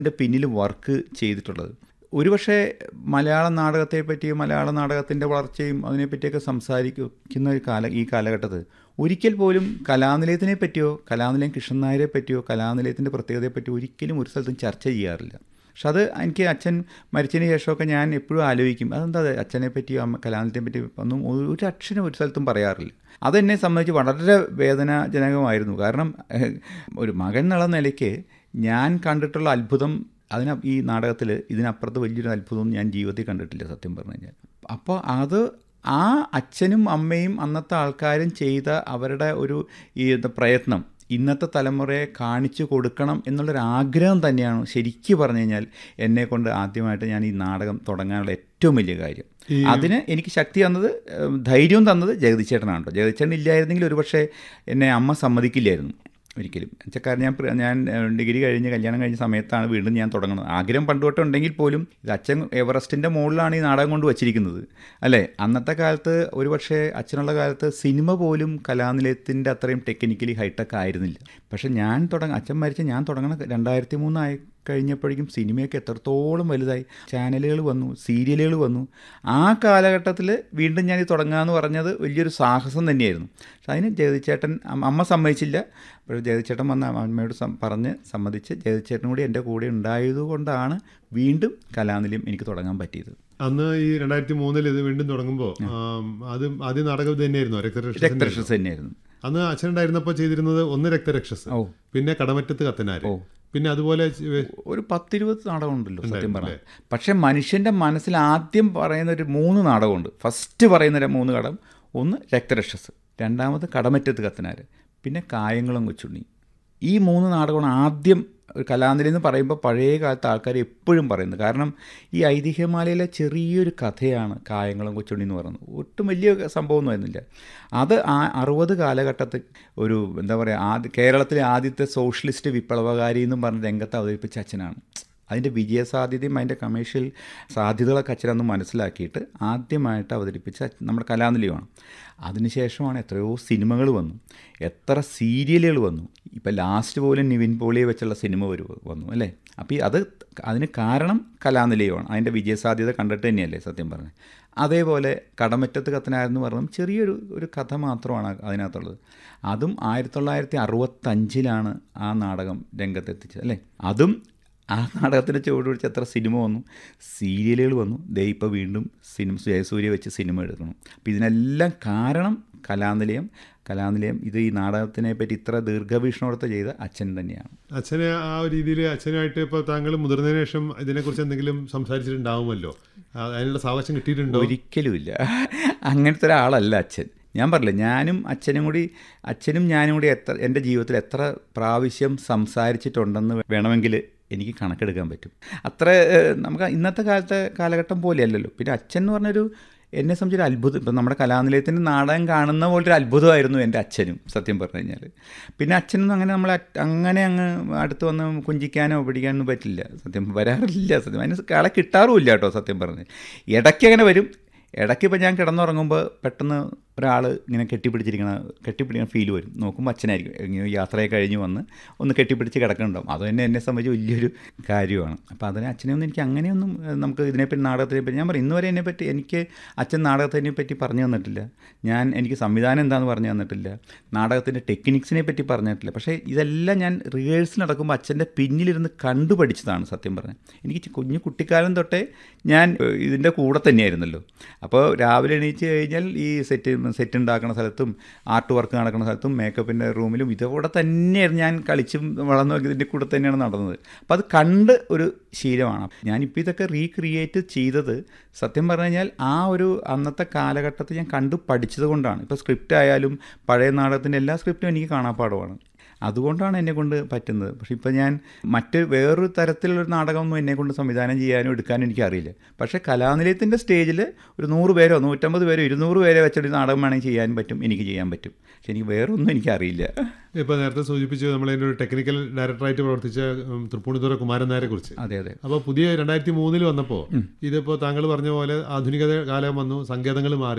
ഇതിൻ്റെ പിന്നിൽ വർക്ക് ചെയ്തിട്ടുള്ളത് ഒരുപക്ഷെ മലയാള നാടകത്തെ പറ്റിയും മലയാള നാടകത്തിൻ്റെ വളർച്ചയും അതിനെപ്പറ്റിയൊക്കെ സംസാരിക്കുന്ന ഒരു കാല ഈ കാലഘട്ടത്തിൽ ഒരിക്കൽ പോലും കലാനിലയത്തിനെ പറ്റിയോ കലാനിലയം കൃഷ്ണൻ നായരെ പറ്റിയോ കലാനിലയത്തിൻ്റെ പ്രത്യേകതയെ പറ്റിയോ ഒരിക്കലും ഒരു സ്ഥലത്തും ചർച്ച ചെയ്യാറില്ല പക്ഷെ അത് എനിക്ക് അച്ഛൻ മരിച്ചതിന് ശേഷമൊക്കെ ഞാൻ എപ്പോഴും ആലോചിക്കും അതെന്താ അത് അച്ഛനെ പറ്റിയോ അമ്മ കലാനിലയത്തെ പറ്റിയോ ഒന്നും ഒരു അക്ഷരം ഒരു സ്ഥലത്തും പറയാറില്ല അതെന്നെ സംബന്ധിച്ച് വളരെ വേദനാജനകമായിരുന്നു കാരണം ഏഹ്, ഒരു മകൻ എന്നുള്ള നിലയ്ക്ക് ഞാൻ കണ്ടിട്ടുള്ള അത്ഭുതം അതിന ഈ നാടകത്തിൽ ഇതിനപ്പുറത്ത് വലിയൊരു അത്ഭുതം ഞാൻ ജീവിതത്തിൽ കണ്ടിട്ടില്ല സത്യം പറഞ്ഞു കഴിഞ്ഞാൽ അപ്പോൾ അത് ആ അച്ഛനും അമ്മയും അന്നത്തെ ആൾക്കാരും ചെയ്ത അവരുടെ ഒരു ഈ എന്താ പ്രയത്നം ഇന്നത്തെ തലമുറയെ കാണിച്ചു കൊടുക്കണം എന്നുള്ളൊരു ആഗ്രഹം തന്നെയാണ് ശരിക്കും പറഞ്ഞു കഴിഞ്ഞാൽ എന്നെ കൊണ്ട് ആദ്യമായിട്ട് ഞാൻ ഈ നാടകം തുടങ്ങാനുള്ള ഏറ്റവും വലിയ കാര്യം അതിന് എനിക്ക് ശക്തി തന്നത് ഏഹ്, ധൈര്യവും തന്നത് ജഗതിച്ചേട്ടനാണ് കേട്ടോ ജഗതിച്ചേട്ടൻ ഇല്ലായിരുന്നെങ്കിൽ ഒരുപക്ഷെ എന്നെ അമ്മ സമ്മതിക്കില്ലായിരുന്നു ഒരിക്കലും എന്നുവെച്ചാൽ കാരണം ഞാൻ പ്ര- ഞാൻ ഏഹ്, ഡിഗ്രി കഴിഞ്ഞ് കല്യാണം കഴിഞ്ഞ സമയത്താണ് വീണ്ടും ഞാൻ തുടങ്ങുന്നത് ആഗ്രഹം പണ്ട് തൊട്ട് ഉണ്ടെങ്കിൽ പോലും ഇത് അച്ഛൻ എവറസ്റ്റിൻ്റെ മുകളിലാണ് ഈ നാടകം കൊണ്ട് വച്ചിരിക്കുന്നത് അല്ലേ അന്നത്തെ കാലത്ത് ഒരുപക്ഷെ അച്ഛനുള്ള കാലത്ത് സിനിമ പോലും കലാനിലയത്തിൻ്റെ അത്രയും ടെക്നിക്കലി ഹൈടെക് ആയിരുന്നില്ല പക്ഷെ ഞാൻ തുടങ്ങ അച്ഛൻ മരിച്ച ഞാൻ തുടങ്ങണ രണ്ടായിരത്തി മൂന്നായി കഴിഞ്ഞപ്പോഴേക്കും സിനിമയൊക്കെ എത്രത്തോളം വലുതായി ചാനലുകൾ വന്നു സീരിയലുകൾ വന്നു ആ കാലഘട്ടത്തിൽ വീണ്ടും ഞാൻ ഇത് തുടങ്ങാമെന്ന് പറഞ്ഞത് വലിയൊരു സാഹസം തന്നെയായിരുന്നു പക്ഷെ അതിന് ജഗതിച്ചേട്ടൻ അമ്മ അമ്മ സമ്മതിച്ചില്ല പക്ഷേ ജഗതിച്ചേട്ടൻ വന്ന് അമ്മയോട് സം- പറഞ്ഞ് സമ്മതിച്ച് ജഗതിച്ചേട്ടൻ കൂടി എൻ്റെ കൂടെ ഉണ്ടായതുകൊണ്ടാണ് വീണ്ടും കലാനിലയം എനിക്ക് തുടങ്ങാൻ പറ്റിയത് അന്ന് ഈ രണ്ടായിരത്തി മൂന്നിൽ ഇത് വീണ്ടും തുടങ്ങുമ്പോൾ അത് ആദ്യം നാടകം ഇത് തന്നെയായിരുന്നു രക്തരക്ഷസ് രക്തരക്ഷസ് തന്നെയായിരുന്നു അന്ന് അച്ഛനുണ്ടായിരുന്നപ്പോൾ ചെയ്തിരുന്നത് ഒന്ന് രക്തരക്ഷസ് ഓ. പിന്നെ കടമറ്റത്ത് കത്തനാര് പിന്നെ അതുപോലെ ചെ- ഒരു പത്തിരുപത് നാടകമുണ്ടല്ലോ സത്യം പറഞ്ഞാൽ പക്ഷേ മനുഷ്യൻ്റെ മനസ്സിൽ ആദ്യം പറയുന്ന ഒരു മൂന്ന് നാടകമുണ്ട് ഫസ്റ്റ് പറയുന്ന ഒരു മൂന്ന് കടം ഒന്ന് രക്തരക്ഷസ് രണ്ടാമത് കടമറ്റത്ത് കത്തനാര് പിന്നെ കായങ്ങളും കൊച്ചുണ്ണി ഈ മൂന്ന് നാടകമാണ് ആദ്യം ഒരു കലാനിലയം എന്ന് പറയുമ്പോൾ പഴയ കാലത്ത് ആൾക്കാർ എപ്പോഴും പറയുന്നത് കാരണം ഈ ഐതിഹ്യമാലയിലെ ചെറിയൊരു കഥയാണ് കായങ്ങളും കൊച്ചുണ്ണി എന്ന് പറയുന്നത് ഒട്ടും വലിയ സംഭവമൊന്നും ആയിരുന്നില്ല അത് ആ അറുപത് കാലഘട്ടത്തിൽ ഒരു എന്താ പറയുക ആദ്യ കേരളത്തിലെ ആദ്യത്തെ സോഷ്യലിസ്റ്റ് വിപ്ലവകാരി എന്നും പറഞ്ഞ് രംഗത്ത് അവതരിപ്പിച്ച അച്ഛനാണ് അതിൻ്റെ വിജയസാധ്യതയും അതിൻ്റെ കമേഴ്ഷ്യൽ സാധ്യതകളൊക്കെ അച്ഛനന്ന് മനസ്സിലാക്കിയിട്ട് ആദ്യമായിട്ട് അവതരിപ്പിച്ച അച്ഛൻ- നമ്മുടെ കലാനിലയമാണ് അതിനുശേഷമാണ് എത്രയോ സിനിമകൾ വന്നു എത്ര സീരിയലുകൾ വന്നു ഇപ്പം ലാസ്റ്റ് പോലും നിവിൻ പോളിയെ വെച്ചുള്ള സിനിമ വരു വന്നു അല്ലേ അപ്പോൾ ഈ അത് അതിന് കാരണം കലാനിലയമാണ് അതിൻ്റെ വിജയസാധ്യത കണ്ടിട്ട് തന്നെയല്ലേ സത്യം പറഞ്ഞത് അതേപോലെ കടമറ്റത്ത് കത്തനാരെന്ന് പറഞ്ഞതും ചെറിയൊരു ഒരു കഥ മാത്രമാണ് അതിനകത്തുള്ളത് അതും ആയിരത്തി തൊള്ളായിരത്തി അറുപത്തഞ്ചിലാണ് ആ നാടകം രംഗത്തെത്തിച്ചത് അല്ലേ അതും ആ നാടകത്തിൻ്റെ ചുവട് പിടിച്ച് എത്ര സിനിമ വന്നു സീരിയലുകൾ വന്നു ദേ ഇപ്പോൾ വീണ്ടും സിനിമ ജയസൂര്യ വെച്ച് സിനിമ എടുക്കണം അപ്പോൾ ഇതിനെല്ലാം കാരണം കലാനിലയം കലാനിലയം ഇത് ഈ നാടകത്തിനെ പറ്റി ഇത്ര ദീർഘവീക്ഷണോടത്ത് ചെയ്ത അച്ഛൻ തന്നെയാണ് അച്ഛനെ ആ ഒരു രീതിയിൽ അച്ഛനായിട്ട് ഇപ്പോൾ താങ്കൾ മുതിർന്നതിന് ശേഷം ഇതിനെക്കുറിച്ച് എന്തെങ്കിലും സംസാരിച്ചിട്ടുണ്ടാവുമല്ലോ ആ, അതിനുള്ള സാവകാശം കിട്ടിയിട്ടുണ്ടോ ഒരിക്കലുമില്ല അങ്ങനത്തെ ഒരാളല്ല അച്ഛൻ ഞാൻ പറഞ്ഞില്ല ഞാനും അച്ഛനും കൂടി അച്ഛനും ഞാനും കൂടി എത്ര എൻ്റെ ജീവിതത്തിൽ എത്ര പ്രാവശ്യം സംസാരിച്ചിട്ടുണ്ടെന്ന് വേണമെങ്കിൽ എനിക്ക് കണക്കെടുക്കാൻ പറ്റും അത്ര ഏഹ്, നമുക്ക് ഇന്നത്തെ കാലത്തെ കാലഘട്ടം പോലെയല്ലല്ലോ പിന്നെ അച്ഛൻ എന്ന് പറഞ്ഞൊരു എന്നെ സംബന്ധിച്ചൊരു അത്ഭുതം ഇപ്പം നമ്മുടെ കലാനിലയത്തിൻ്റെ നാടകം കാണുന്ന പോലൊരു അത്ഭുതമായിരുന്നു എൻ്റെ അച്ഛനും സത്യം പറഞ്ഞു കഴിഞ്ഞാൽ പിന്നെ അച്ഛനൊന്നും അങ്ങനെ നമ്മൾ അങ്ങനെ അങ്ങ് അടുത്ത് വന്ന് കുഞ്ചിക്കാനോ പിടിക്കാനോ പറ്റില്ല സത്യം വരാറില്ല സത്യം അതിന് ആളെ കിട്ടാറുമില്ല കേട്ടോ സത്യം പറഞ്ഞ് ഇടയ്ക്ക് അങ്ങനെ വരും ഇടയ്ക്ക് ഇപ്പോൾ ഞാൻ കിടന്നുറങ്ങുമ്പോൾ പെട്ടെന്ന് ഒരാൾ ഇങ്ങനെ കെട്ടിപ്പിടിച്ചിരിക്കണ കെട്ടിപ്പിടിക്കുന്ന ഫീൽ വരും നോക്കുമ്പോൾ അച്ഛനായിരിക്കും ഇങ്ങനെ യാത്രയെ കഴിഞ്ഞ് വന്ന് ഒന്ന് കെട്ടിപ്പിടിച്ച് കിടക്കുന്നുണ്ടാവും അത് തന്നെ എന്നെ സംബന്ധിച്ച് വലിയൊരു കാര്യമാണ് അപ്പോൾ അതിന് അച്ഛനെ ഒന്നും എനിക്ക് അങ്ങനെയൊന്നും ഏഹ്, നമുക്ക് ഇതിനെപ്പറ്റി നാടകത്തിനെ പറ്റി ഞാൻ പറയും ഇന്ന് വരെ എന്നെ പറ്റി എനിക്ക് അച്ഛൻ നാടകത്തിനെ പറ്റി പറഞ്ഞു തന്നിട്ടില്ല ഞാൻ എനിക്ക് സംവിധാനം എന്താണെന്ന് പറഞ്ഞു തന്നിട്ടില്ല നാടകത്തിൻ്റെ ടെക്നിക്സിനെ പറ്റി പറഞ്ഞിട്ടില്ല പക്ഷേ ഇതെല്ലാം ഞാൻ റിഹേഴ്സൽ നടക്കുമ്പോൾ അച്ഛൻ്റെ പിന്നിലിരുന്ന് കണ്ടു പഠിച്ചതാണ് സത്യം പറഞ്ഞത് എനിക്ക് ചി- കുഞ്ഞു കുട്ടിക്കാലം തൊട്ടേ ഞാൻ ഏഹ്, ഇതിൻ്റെ കൂടെ തന്നെയായിരുന്നല്ലോ അപ്പോൾ രാവിലെ എണീച്ച് കഴിഞ്ഞാൽ ഈ സെറ്റ് സെറ്റ് ഉണ്ടാക്കുന്ന സ്ഥലത്തും ആർട്ട് വർക്ക് നടക്കുന്ന സ്ഥലത്തും മേക്കപ്പിൻ്റെ റൂമിലും ഇതോടെ തന്നെയായിരുന്നു ഞാൻ കളിച്ചും വളർന്നു ഇതിൻ്റെ കൂടെ തന്നെയാണ് നടന്നത് അപ്പോൾ അത് കണ്ട് ഒരു ശീലമാണ് ഞാനിപ്പോൾ ഇതൊക്കെ റീക്രിയേറ്റ് ചെയ്തത് സത്യം പറഞ്ഞു കഴിഞ്ഞാൽ ആ ഒരു അന്നത്തെ കാലഘട്ടത്തിൽ ഞാൻ കണ്ടു പഠിച്ചത് കൊണ്ടാണ് ഇപ്പോൾ സ്ക്രിപ്റ്റ് ആയാലും പഴയ നാടകത്തിൻ്റെ എല്ലാ സ്ക്രിപ്റ്റും എനിക്ക് കാണാപ്പാടമാണ് അതുകൊണ്ടാണ് എന്നെ കൊണ്ട് പറ്റുന്നത് പക്ഷേ ഇപ്പോൾ ഞാൻ മറ്റ് വേറൊരു തരത്തിലുള്ളൊരു നാടകമൊന്നും എന്നെ കൊണ്ട് സംവിധാനം ചെയ്യാനോ എടുക്കാനോ എനിക്കറിയില്ല പക്ഷേ കലാനിലയത്തിൻ്റെ സ്റ്റേജിൽ ഒരു നൂറ് പേരോ നൂറ്റമ്പത് പേരോ ഇരുന്നൂറ് പേരെ വെച്ചൊരു നാടകം വേണമെങ്കിൽ ചെയ്യാൻ പറ്റും എനിക്ക് ചെയ്യാൻ പറ്റും പക്ഷെ എനിക്ക് വേറൊന്നും എനിക്കറിയില്ല ഇപ്പോൾ നേരത്തെ സൂചിപ്പിച്ചു നമ്മളതിൻ്റെ ഒരു ടെക്നിക്കൽ ഡയറക്ടറായിട്ട് പ്രവർത്തിച്ച ഉം, തൃപ്പൂണിത്തുറ കുമാരൻ നായരെ കുറിച്ച് അതെ അതെ അപ്പോൾ പുതിയ രണ്ടായിരത്തി മൂന്നിൽ വന്നപ്പോൾ ഇതിപ്പോൾ താങ്കൾ പറഞ്ഞ പോലെ ആധുനികത കാലം വന്നു സങ്കേതങ്ങൾ മാറി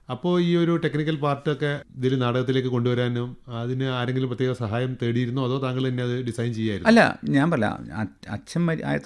അപ്പോൾ ഈ ഒരു ടെക്നിക്കൽ പാർട്ടൊക്കെ ഇതിൽ നാടകത്തിലേക്ക് കൊണ്ടുവരാനും അതിന് ആരെങ്കിലും പ്രത്യേക സഹായം തേടിയിരുന്നോ അതോ താങ്കൾ തന്നെ അത് ഡിസൈൻ ചെയ്യായിരുന്നു അല്ല ഞാൻ പറയില്ല അച്ഛൻ മരി- ആയിരത്തി